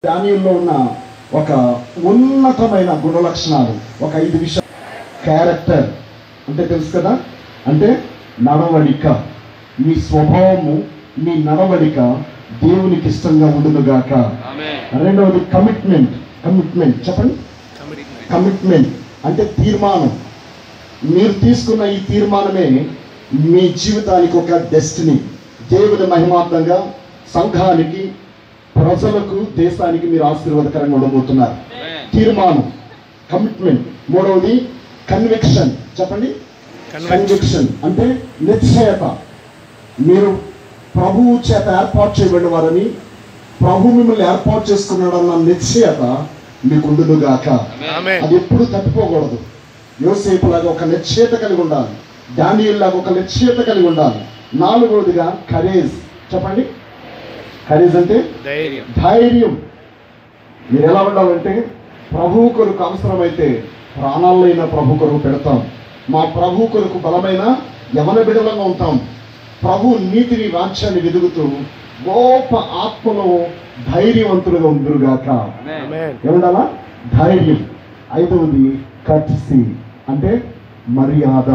దానిలో ఉన్న ఒక ఉన్నతమైన గుణ లక్షణాలు ఒక ఐదు విషయాలు క్యారెక్టర్ అంటే తెలుసు కదా అంటే నడవడిక మీ స్వభావము మీ నడవడిక దేవునికి ఇష్టంగా ఉండునుగాక రెండవది కమిట్మెంట్ కమిట్మెంట్ చెప్పండి కమిట్మెంట్ అంటే తీర్మానం మీరు తీసుకున్న ఈ తీర్మానమే మీ జీవితానికి ఒక డెస్టినీ దేవుని మహిమార్థంగా సంఘానికి ప్రజలకు దేశానికి మీరు ఆశీర్వాదకరంగా ఉండబోతున్నారు తీర్మానం కమిట్మెంట్ మూడవది కన్విక్షన్ చెప్పండి కన్విక్షన్ అంటే నిశ్చయత మీరు ప్రభువు చేత ఏర్పాటు చేయబడిన వారని ప్రభు మిమ్మల్ని ఏర్పాటు చేసుకున్నాడన్న నిశ్చయత మీకు ఉండునుగాక ఆమేన్. అది ఎప్పుడు తప్పిపోకూడదు యోసేపు లాగా ఒక నిశ్చయత కలిగి ఉండాలి డానియల్ లాగా ఒక నిశ్చయత కలిగి ఉండాలి నాలుగవదిగా కరేజ్ చెప్పండి కరేజ్ అంటే ధైర్యం ధైర్యం మీరు ఎలా ఉండాలంటే ప్రభు కొరకు అవసరమైతే ప్రాణాలైన ప్రభు కొరకు పెడతాం మా ప్రభు కొరకు బలమైన యవన బిడలంగా ఉంటాం ప్రభు నీతిని రాజ్యాన్ని వెదుగుతూ గొప్ప ఆత్మలో ధైర్యవంతులుగా ఉందిరుగాక ఆమేన్ ఏముండాలా ధైర్యం ఐదవది కట్సి అంటే మర్యాద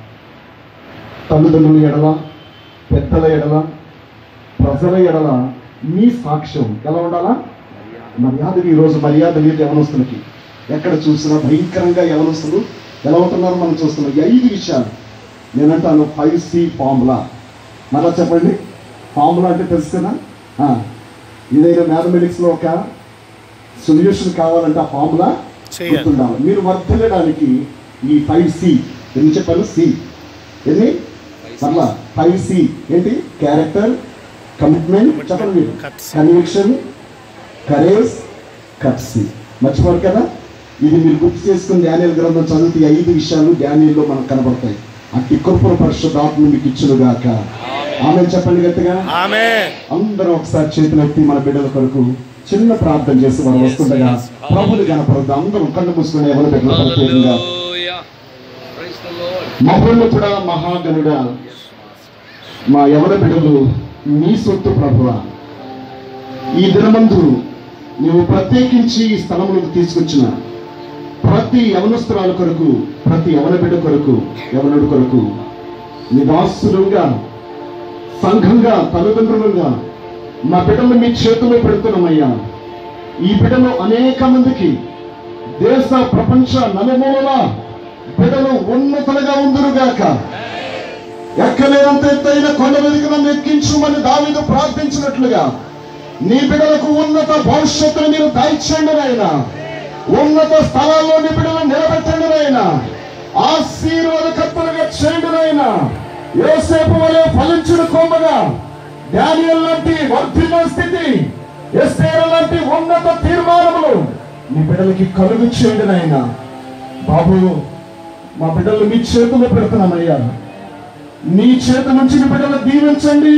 తల్లిదండ్రుల ఎడల పెద్దల ఎడల ప్రజల ఎడల మీ సాక్ష్యం ఎలా ఉండాలా మర్యాద ఈరోజు మర్యాద లేదు యవనస్తులకి ఎక్కడ చూసినా భయంకరంగా యవనస్తులు ఎలా ఉంటున్నారో మనం చూస్తున్నాం ఈ ఐదు విషయాలు నేనంటాను ఫైవ్ సి ఫార్ములా మళ్ళా చెప్పండి ఫార్ములా అంటే తెలుసు కదా ఆ, ఇదైనా మ్యాథమెటిక్స్లో ఒక సొల్యూషన్ కావాలంటే ఆ ఫార్ములా చేయాలి. గుర్తుండాలి మీరు వర్ధిల్లడానికి ఈ ఫైవ్ సి ఎన్ని చెప్పాను సి ఎన్ని మళ్ళా ఫైవ్ సి ఏంటి క్యారెక్టర్ కమిట్మెంట్ చెప్పండి మీరు Cuts. కన్విక్షన్ కరేజ్ కట్సి మర్చిపోరు కదా ఇది మీరు గుర్తు చేసుకుని డానియల్ గ్రంథం చదివితే ఈ ఐదు విషయాలు డానియల్లో మనకు కనబడతాయి అట్టి కృపణ పరిశుద్ధాత్మ మీకు ఇచ్చునుగాక ఆమె చెప్పండి గట్టిగా ఆమేన్ అందరం ఒకసారి చేతులు ఎత్తి మన బిడ్డల కొరకు చిన్న ప్రార్థన చేసి మనం వస్తుండగా ప్రభుని కనపడదు అందరం కళ్ళు మూసుకుని ఎవరి బిడ్డలు ప్రత్యేకంగా Hallelujah. Praise the Lord. మహోన్నతుడా మహాగనుడా మా ఎవర బిడ్డలు నీ సొత్తు ప్రభువ ఈ దినమందు నీవు ప్రత్యేకించి ఈ స్థలములకు తీసుకొచ్చిన ప్రతి యవనస్తురాల కొరకు ప్రతి యవన బిడ్డ కొరకు యవనుడి కొరకు నివాసులుగా సంఘంగా తల్లిదండ్రులుగా మా బిడ్డలు మీ చేతిలో పెడుతున్నామయ్యా ఈ బిడ్డలు అనేక మందికి దేశ ప్రపంచ నలుమూలల బిడ్డలు ఉన్నతులుగా ఉందురుగాక ఎక్కలేనంత ఎత్తైన కొండ మీదకి నన్ను ఎక్కించుమని దావీదు ప్రార్థించినట్లుగా నీ బిడ్డలకు ఉన్నత భవిష్యత్తును మీరు దాయిచ్చండి నాయన ఉన్నత స్థలాల్లో నీ బిడ్డలు నిలబెట్టండి నాయన ఆశీర్వాదకర్తలుగా చేయండి నాయన యోసేపు వలె ఫలించిన కొమ్మగా డానియల్ లాంటి వర్ధిల్ల స్థితి ఎస్టేర లాంటి ఉన్నత తీర్మానములు నీ బిడ్డలకి కలుగు చేయండి నాయన బాబు మా బిడ్డలు మీ చేతుల్లో పెడుతున్నామయ్యా నీ చేతి నుంచి నీ బిడ్డలు దీవించండి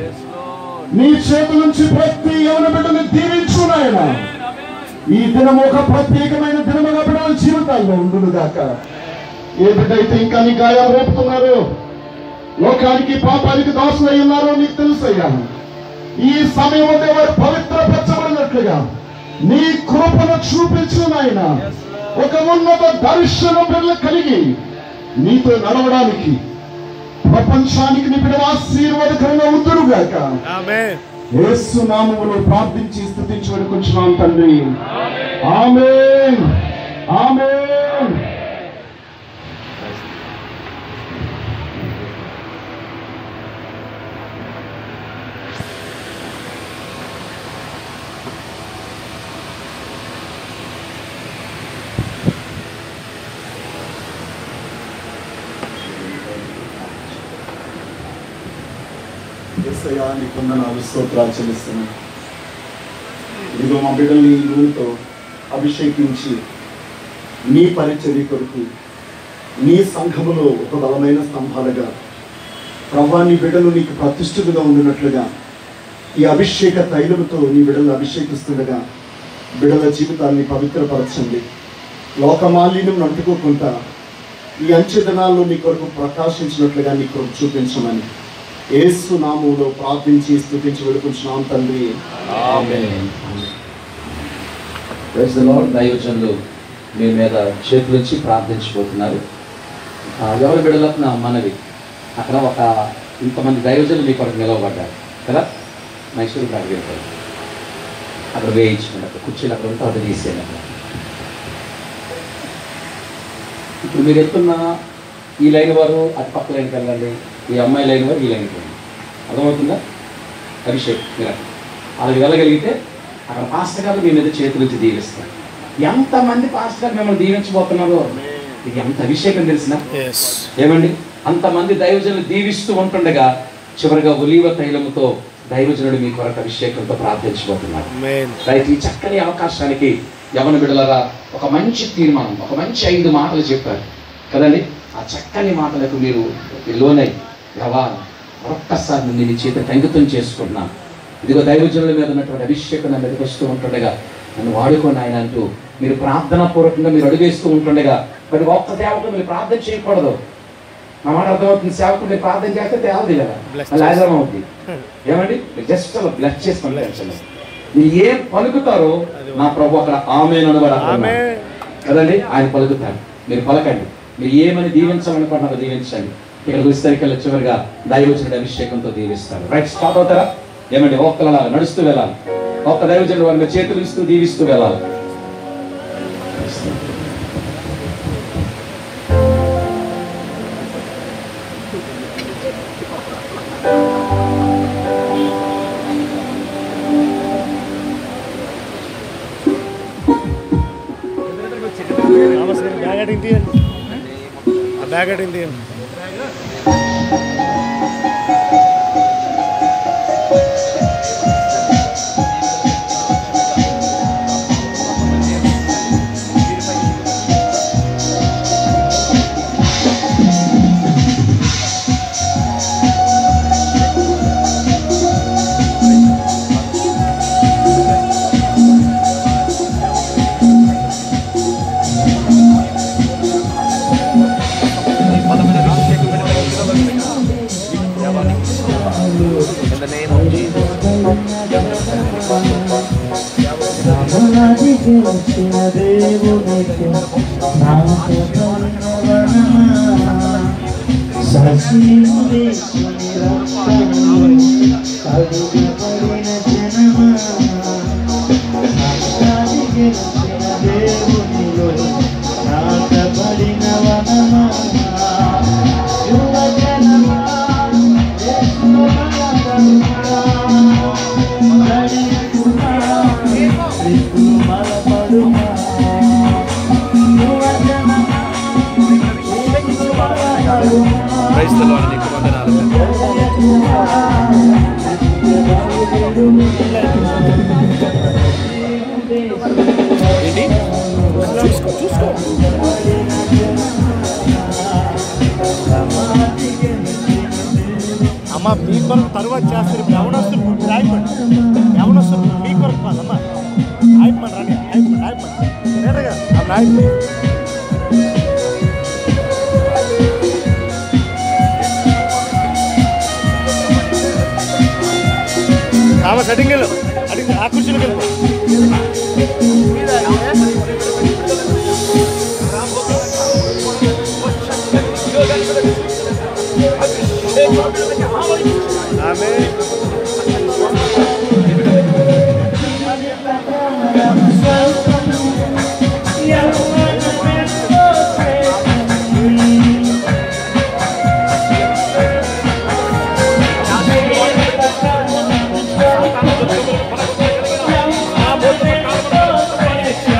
నీ చేతి నుంచి ప్రతి యవన బిడ్డని దీవించు నాయన ఈ దినం ఒక ప్రత్యేకమైన దినముగా బిడ్డల జీవితాల్లో ఉండును గాక ఏ బిడ్డ అయితే ఇంకా నీ గాయాలు రేపుతున్నారు లోకానికి పాపానికి దాసులై ఉన్నారో నీకు తెలుసయ్యా ఈ సమయం వారు పవిత్రపరచబడినట్లుగా నీ కృపను చూపించు నాయన ఒక ఉన్నత దర్శనం బిడ్డలు కలిగి నీతో నడవడానికి ప్రపంచానికి నీ బిడ్డ ఆశీర్వాదకరంగా ఉందరుగాక ఆమేన్ యేసు నామములో ప్రార్థించి స్థుతించి వేడుకొంచున్నాం తండ్రి ఆమేన్ ఆమేన్ యేసయ్యా నీ కొందనాలు స్తోత్రాలు చెల్లిస్తున్నాను ఇదిగో మా బిడ్డల్ని ఈ నూనెతో అభిషేకించి నీ పరిచర్య కొరకు నీ సంఘములో ఒక బలమైన స్తంభాలుగా ప్రభా నీ బిడ్డలు నీకు ప్రతిష్ఠితుగా ఉండినట్లుగా ఈ అభిషేక తైలముతో నీ బిడ్డలు అభిషేకిస్తుండగా బిడ్డల జీవితాన్ని పవిత్రపరచండి లోకమాలిన్యం నడుపుకోకుండా ఈ అంచె దినాల్లో నీ కొరకు ప్రకాశించినట్లుగా నీ కొరకు చూపించమని ఏసు నామంలో ప్రార్థించి స్థుతించి వేడుకుంటున్నాం తండ్రి amen. Amen. Praise the lord దైవజనులు మీ మీద చేతులుంచి ప్రార్థించిపోతున్నారు ఆ, ఎవరి బిడ్డలకు నా మనవి అక్కడ ఒక ఇంతమంది దైవజనులు మీ కొరకు నిలవబడ్డారు కదా మైసూరు కాడికి వెళ్తారు అక్కడ వేయించుకున్నారు అక్కడ కుర్చీలు అక్కడ ఉంటే అక్కడ తీసేయండి అక్కడ ఇప్పుడు మీరు ఎత్తున్న ఈ లైన్ వారు అటు పక్క లైన్కి వెళ్ళండి ఈ అమ్మాయి లైన్ వారు ఈ లైన్కి వెళ్ళండి అర్థమవుతుందా అభిషేక్ మీరు అక్కడ. అలాగే వెళ్ళగలిగితే అక్కడ పాస్టర్ గారు మీ మీద చేతులెత్తి దీవిస్తారు ఎంతమంది పాస్టర్ గారు మిమ్మల్ని దీవించబోతున్నారో ఇది ఎంత అభిషేకం తెలిసిన ఎస్ ఏమండి అంతమంది దైవజనులు దీవిస్తూ ఉంటుండగా చివరిగా ఒలీవ తైలముతో దైవజనుడు మీ కొరకు అభిషేకంతో ప్రార్థించబోతున్నారు మెయిన్ రైట్ ఈ చక్కని అవకాశానికి యవన బిడలరా ఒక మంచి తీర్మానం ఒక మంచి ఐదు మాటలు చెప్పారు కదండి ఆ చక్కని మాటలకు మీరు లోనై రవా ఒక్కసారి నేను నీ చేత అంకితం చేసుకుంటున్నాను ఇదిగో దైవజనుల మీద ఉన్నటువంటి అభిషేకం నా మీదకి వస్తూ ఉంటుండగా నన్ను వాడుకోండి ఆయన అంటూ మీరు ప్రార్థనా పూర్వకంగా మీరు అడుగేస్తూ ఉంటుండగా మరి ఒక్క దేవత మీరు ప్రార్థన చేయకూడదు నా మాట అర్థమవుతుంది సేవకు మీరు ప్రార్థన చేస్తే తేలదు కదా Bless మళ్ళీ ఆగ్రహం అవుతుంది ఏమండి జస్ట్ అలా బ్లెస్ చేసుకుని టెన్షన్ మీరు ఏం పలుకుతారో నా ప్రభు అక్కడ ఆమె ఆమె కదండి ఆయన పలుకుతారు మీరు పలకండి మీరు ఏమని దీవించాలనుకుంటున్నారో దీవించండి ఇక్కడ విస్తరికల్లో చివరిగా దైవజనుడి అభిషేకంతో దీవిస్తారు రైట్ స్టార్ట్ అవుతారా ఏమండి ఒక్కలా నడుస్తూ వెళ్ళాలి ఒక్క దైవజనుడు వారి మీద చేతులు ఇస్తూ దీవిస్తూ వెళ్ళాలి నమస్కారం బ్యాగ్ అడిగి తీయండి ఆ బ్యాగ్ అడిగి తీయండి In the name of Jesus. Praise the Lord. నీకు వందనాలు. ఏంటి చూసుకో చూసుకో అమ్మ మీ కొరకు తరువాత చేస్తారు ఇప్పుడు ఎవడొస్తారు మీరు ఆగిపోండి ఎవడొస్తారు మీ కొరకు కాదమ్మా ఆగిపోండి రాని ఆగిపోండి ఆగిపోండి లేటగా అప్పుడు ఆగిపోయి ఆమె సెట్టింగ్ వెళ్ళు అడిగి ఆ కుర్చీలోకి వెళ్ళు ఆమె Yeah.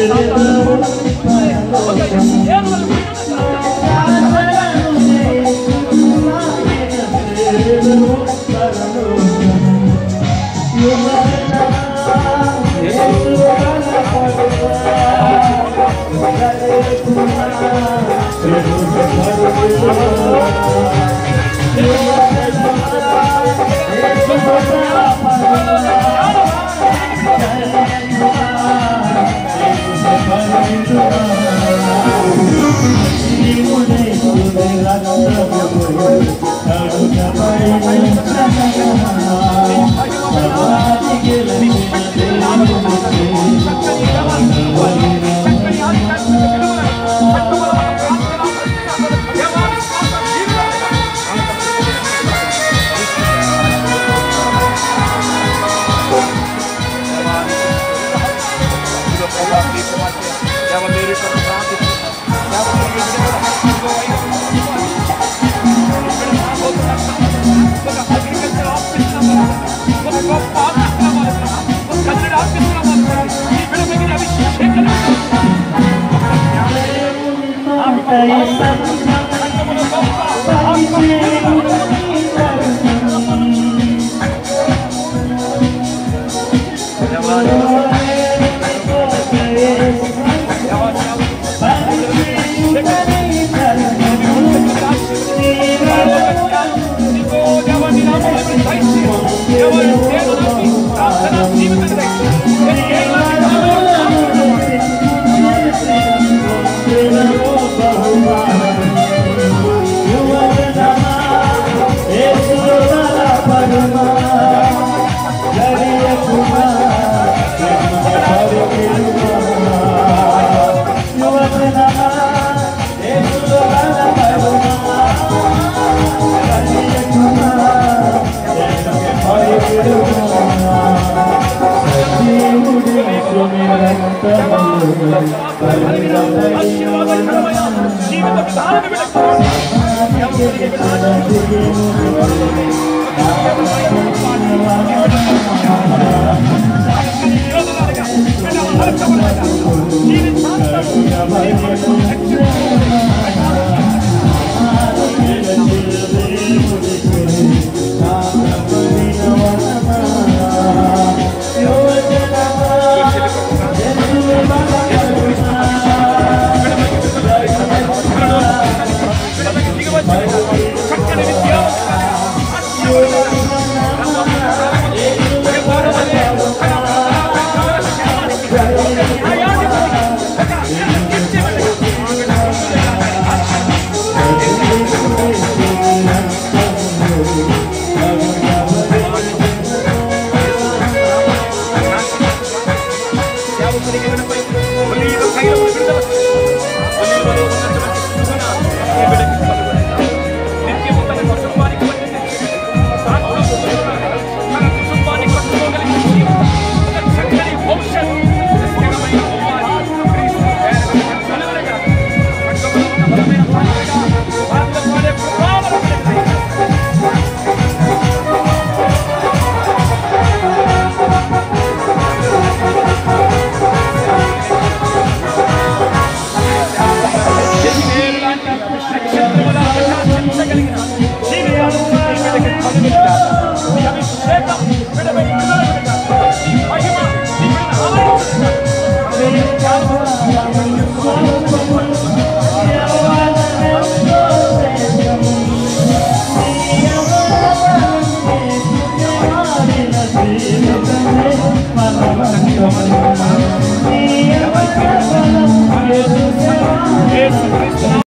యేసు